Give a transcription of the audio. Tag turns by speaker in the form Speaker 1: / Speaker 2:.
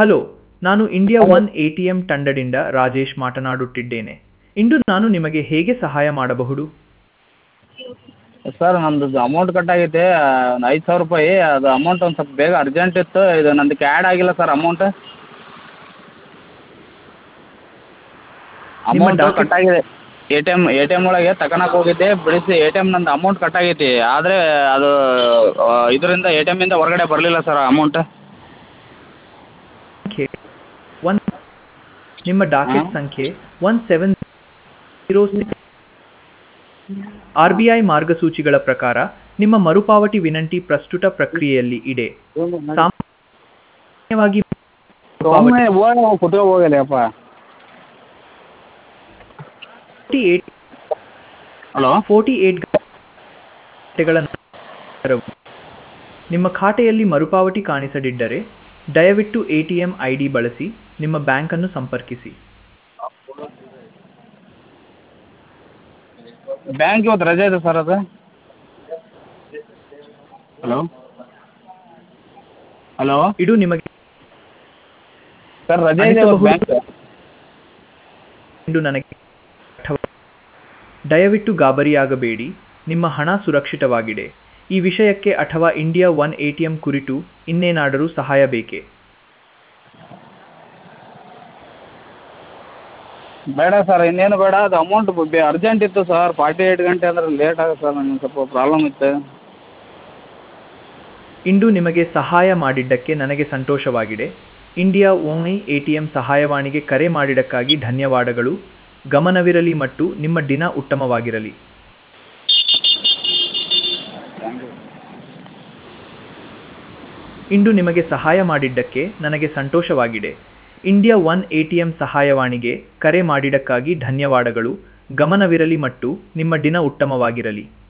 Speaker 1: Hello ನಾನು India one ATM ತಂಡದಿಂದ ರಾಜೇಶ್ ಮಾತನಾಡುತ್ತಿದ್ದೇನೆ ಇಂದು ನಾನು ನಿಮಗೆ ಹೇಗೆ ಸಹಾಯ ಮಾಡಬಹುದು
Speaker 2: ಸರ್ ನಮ್ಮದು ಅಮೌಂಟ್ ಕಟ್ಟಾಗೈತೆ ಒಂದು ಐದು ಸಾವಿರ ರೂಪಾಯಿ ಅದು ಅಮೌಂಟ್ ಒಂದು ಸ್ವಲ್ಪ ಬೇಗ ಅರ್ಜೆಂಟ್ ಇತ್ತು ಇದು ನಂದಕ್ಕೆ ಆ್ಯಡ್ ಆಗಿಲ್ಲ ಸರ್ ಅಮೌಂಟ್ ಅಮೌಂಟು
Speaker 1: docket-
Speaker 2: ಕಟ್ಟಾಗಿದೆ A T M A T M ಒಳಗೆ ತಗೊಳಕ್ಕೆ ಹೋಗಿದ್ದೆ ಬಿಡಿಸಿ ಎ ಟಿ ಎಮ್ ನಂದು ಅಮೌಂಟ್ ಕಟ್ಟಾಗೈತಿ ಆದರೆ ಅದು ಇದರಿಂದ ಎ ಟಿ ಎಮ್ಮಿಂದ ಹೊರಗಡೆ ಬರಲಿಲ್ಲ ಸರ್ ಅಮೌಂಟ್
Speaker 1: ಸಂಖ್ಯೆ ಒನ್ ನಿಮ್ಮ ಡಾಕೆಟ್
Speaker 2: ಹಾ?
Speaker 1: ಸಂಖ್ಯೆ one seven zero six R B I ಮಾರ್ಗಸೂಚಿಗಳ ಪ್ರಕಾರ ನಿಮ್ಮ ಮರುಪಾವತಿ ವಿನಂತಿ ಪ್ರಸ್ತುತ ಪ್ರಕ್ರಿಯೆಯಲ್ಲಿ ಇದೆ ಸಾಮಾನ್ಯವಾಗಿ
Speaker 2: ಒಮ್ಮೆ ಹೋಗಿ ಕುತ್ಕೊ ಹೋಗಲಿಯಪ್ಪ
Speaker 1: forty eight
Speaker 2: hello
Speaker 1: forty eight ಗಂಟೆಗಳ ನಂತರವೂ ನಿಮ್ಮ ಖಾತೆಯಲ್ಲಿ ಮರುಪಾವತಿ ಕಾಣಿಸದಿದ್ದರೆ ದಯವಿಟ್ಟು A T M I D ಬಳಸಿ ನಿಮ್ಮ ಬ್ಯಾಂಕನ್ನು ಸಂಪರ್ಕಿಸಿ
Speaker 2: ಬ್ಯಾಂಕ್ ಇವತ್ತು ರಜೆ ಇದೆ ಸರ್ ಅದು ಹಲೋ ಹಲೋ
Speaker 1: ಇದು ನಿಮಗೆ
Speaker 2: ಸರ್ ರಜೆ ಇದೆ ಇವತ್ತು ಬ್ಯಾಂಕ್
Speaker 1: ಎಂದು ನನಗೆ ಅರ್ಥವ- ದಯವಿಟ್ಟು ಗಾಬರಿಯಾಗಬೇಡಿ ನಿಮ್ಮ ಹಣ ಸುರಕ್ಷಿತವಾಗಿದೆ ಈ ವಿಷಯಕ್ಕೆ ಅಥವಾ ಇಂಡಿಯಾ ಒನ್ ಎಟಿಎಂ ಕುರಿತು ಇನ್ನೇನಾದರೂ ಸಹಾಯ ಬೇಕೇ
Speaker 2: ಬೇಡ ಸರ್ ಇನ್ನೇನು ಬೇಡ ಅದು ಅಮೌಂಟ್ ಅರ್ಜೆಂಟ್ ಇತ್ತು ಸರ್ ಫಾರ್ಟಿ ಏಯ್ಟ್ ಗಂಟೆ ಅಂದ್ರೆ ಲೇಟ್ ಆಗುತ್ತೆ ಸರ್ ನನಗೆ ಸ್ವಲ್ಪ ಪ್ರಾಬ್ಲಮ್ ಇತ್ತು
Speaker 1: ಇಂದು ನಿಮಗೆ ಸಹಾಯ ಮಾಡಿದ್ದಕ್ಕೆ ನನಗೆ ಸಂತೋಷವಾಗಿದೆ ಇಂಡಿಯಾ ಓನ್ಲಿ ಎಟಿಎಂ ಸಹಾಯವಾಣಿಗೆ ಕರೆ ಮಾಡಿದ್ದಕ್ಕಾಗಿ ಧನ್ಯವಾದಗಳು ಗಮನವಿರಲಿ ಮತ್ತು ನಿಮ್ಮ ದಿನ ಉತ್ತಮವಾಗಿರಲಿ ಇಂದು ನಿಮಗೆ ಸಹಾಯ ಮಾಡಿದ್ದಕ್ಕೆ ನನಗೆ ಸಂತೋಷವಾಗಿದೆ ಇಂಡಿಯಾ ಒನ್ ಎಟಿಎಂ ಸಹಾಯವಾಣಿಗೆ ಕರೆ ಮಾಡಿದ್ದಕ್ಕಾಗಿ ಧನ್ಯವಾದಗಳು ಗಮನವಿರಲಿ ಮತ್ತು ನಿಮ್ಮ ದಿನ ಉತ್ತಮವಾಗಿರಲಿ